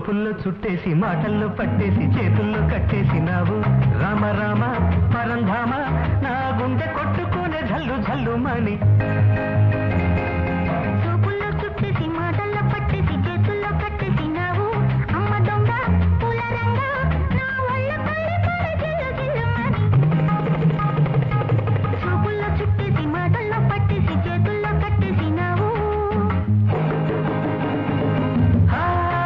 చూపుల్లో చుట్టేసి మాటల్లో పట్టేసి చేతుల్లో కట్టేసినావు రామ రామ పరంధామ నా గుండె కొట్టుకునే జల్లు జల్లు మని చూపుల్లో చుట్టేసి మాటల్లో పట్టేసి చేతుల్లో కట్టేసినావు అమ్మ దొంగ పూల రంగ నా వల్ల పల్లె పల్లె జిల్లు జిల్లుమని చూపుల్లో చుట్టేసి మాటల్లో పట్టేసి చేతుల్లో కట్టేసినావు ఆ,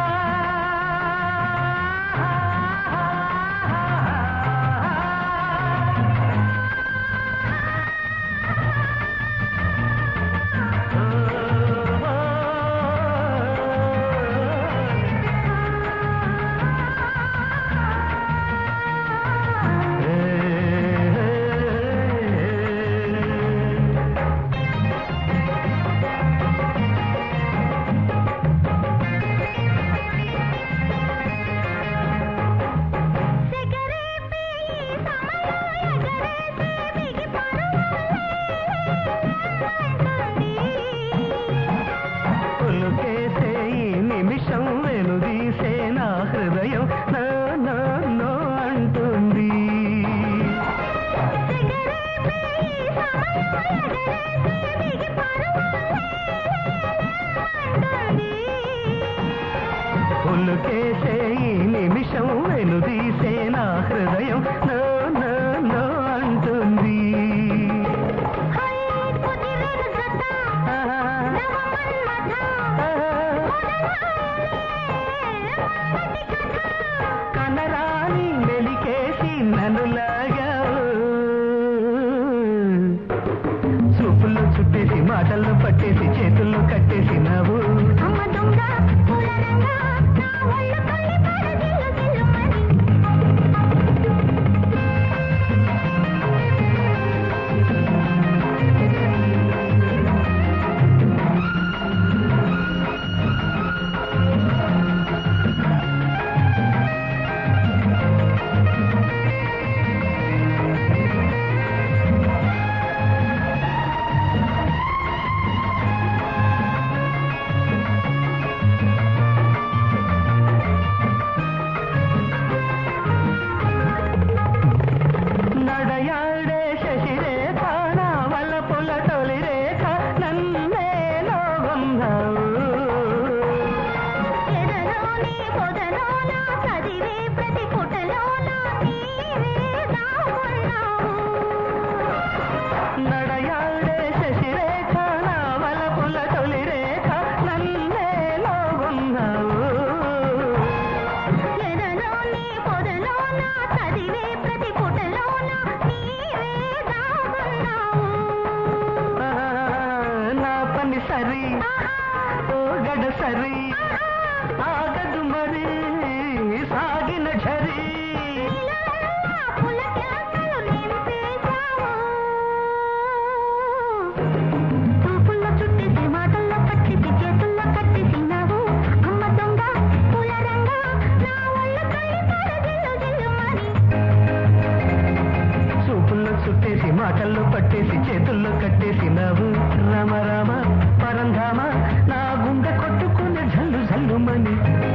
సెగరేపే ఈ సమయం ఎగరేసే బిగి పులుకేసే ఈ నిమిషం వెనుదీసే నా హృదయం నా నా నో అంటుంది సెగరేపే ఈ సమయం ఎగరేసే బిగి పులుకేసే ఈ నిమిషం వెనుదీసే నా హృదయం నో నో నో అంటుంది హై కుదిరేను జత ఆహా, నవమన్మథ కనరాని మెలికేసి నన్ను లాగావు చూపుల్లో చుట్టేసి మాటల్లో పట్టేసి చేతుల్లో కట్టేసినావు అమ్మ దొంగ పూల రంగ నా ఒళ్ళు పల్లి పడ జిల్లు జిల్లుమని నడయాడే శశిరేఖ నా వల్ల పుల్ల తొలి రేఖ నన్నేలో ఉన్నావు ఎదలోని పొదలోన చదివే ప్రతి పుటలోన నీవే దాగున్నావు నడయాడే శశిరేఖ నా వల్ల పుల్ల తొలి రేఖ నన్నేలో ఉన్నావు ఎదలోని పొదలోన చదివే ప్రతి పుటలోన నీవే దాగున్నావు నా పని సరి ఓ గడ సరి ఆగదు మరి సాగిన ఝరి పులకింతలు నింపేశావు చూపుల్లో చుట్టేసి మాటల్లో పట్టేసి చేతుల్లో కట్టేసినావు అమ్మ దొంగ పూల రంగ నా వల్ల కళ్ళి పడ జిల్లు జిల్లుమని చూపుల్లో చుట్టేసి మాటల్లో పట్టేసి చేతుల్లో కట్టేసినావు రామ రామ పరంధామ నా గుండె కొట్టుకునే జల్లు జల్లుమని